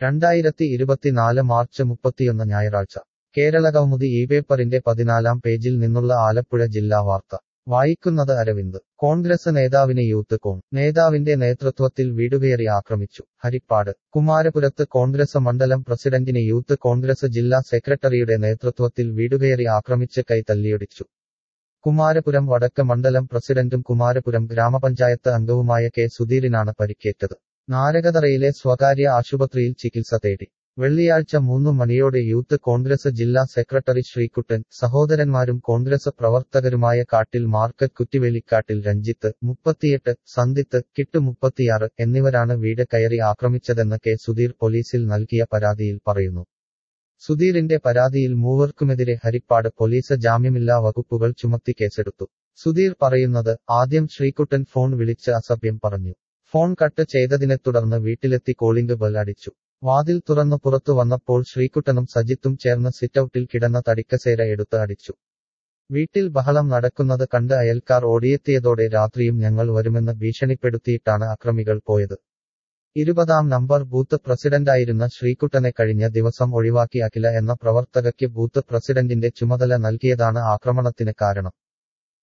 രണ്ടായിരത്തി ഇരുപത്തിനാല് മാർച്ച് മുപ്പത്തിയൊന്ന് ഞായറാഴ്ച കേരള കൗമുദി ഈ പേപ്പറിന്റെ പതിനാലാം പേജിൽ നിന്നുള്ള ആലപ്പുഴ ജില്ലാ വാർത്ത വായിക്കുന്നത് അരവിന്ദ് കോൺഗ്രസ് നേതാവിനെ യൂത്ത് കോൺ നേതാവിന്റെ നേതൃത്വത്തിൽ വീടുകയറി ആക്രമിച്ചു ഹരിപ്പാട് കുമാരപുരത്ത് കോൺഗ്രസ് മണ്ഡലം പ്രസിഡന്റിനെ യൂത്ത് കോൺഗ്രസ് ജില്ലാ സെക്രട്ടറിയുടെ നേതൃത്വത്തിൽ വീടുകയറി ആക്രമിച്ച് കൈ തല്ലിയൊടിച്ചു കുമാരപുരം വടക്ക് മണ്ഡലം പ്രസിഡന്റും കുമാരപുരം ഗ്രാമപഞ്ചായത്ത് അംഗവുമായ കെ സുധീറിനാണ് പരിക്കേറ്റത് നാരകതറയിലെ സ്വകാര്യ ആശുപത്രിയിൽ ചികിത്സ തേടി വെള്ളിയാഴ്ച മൂന്നു മണിയോടെ യൂത്ത് കോൺഗ്രസ് ജില്ലാ സെക്രട്ടറി ശ്രീകുട്ടൻ സഹോദരന്മാരും കോൺഗ്രസ് പ്രവർത്തകരുമായ കാട്ടിൽ മാർക്കറ്റ് കുറ്റിവേലിക്കാട്ടിൽ രഞ്ജിത്ത് മുപ്പത്തിയെട്ട് സന്ദിത്ത് കിട്ട് മുപ്പത്തിയാറ് എന്നിവരാണ് വീട് കയറി ആക്രമിച്ചതെന്ന് കെ സുധീർ പോലീസിൽ നൽകിയ പരാതിയിൽ പറയുന്നു സുധീറിന്റെ പരാതിയിൽ മൂവർക്കുമെതിരെ ഹരിപ്പാട് പോലീസ് ജാമ്യമില്ലാ വകുപ്പുകൾ ചുമത്തി കേസെടുത്തു സുധീർ പറയുന്നത് ആദ്യം ശ്രീകുട്ടൻ ഫോൺ വിളിച്ച് അസഭ്യം പറഞ്ഞു ഫോൺ കട്ട് ചെയ്തതിനെ തുടർന്ന് വീട്ടിലെത്തി കോളിംഗ് ബെൽ അടിച്ചു വാതിൽ തുറന്നു പുറത്തു വന്നപ്പോൾ ശ്രീകുട്ടനും സജിത്തും ചേർന്ന് സിറ്റൌട്ടിൽ കിടന്ന തടിക്കസേര എടുത്ത് അടിച്ചു വീട്ടിൽ ബഹളം നടക്കുന്നത് കണ്ട് അയൽക്കാർ ഓടിയെത്തിയതോടെ രാത്രിയും ഞങ്ങൾ വരുമെന്ന് ഭീഷണിപ്പെടുത്തിയിട്ടാണ് അക്രമികൾ പോയത് ഇരുപതാം നമ്പർ ബൂത്ത് പ്രസിഡന്റായിരുന്ന ശ്രീകുട്ടനെ കഴിഞ്ഞ ദിവസം ഒഴിവാക്കി അഖില എന്ന പ്രവർത്തകയ്ക്ക് ബൂത്ത് പ്രസിഡന്റിന്റെ ചുമതല നൽകിയതാണ് ആക്രമണത്തിന് കാരണം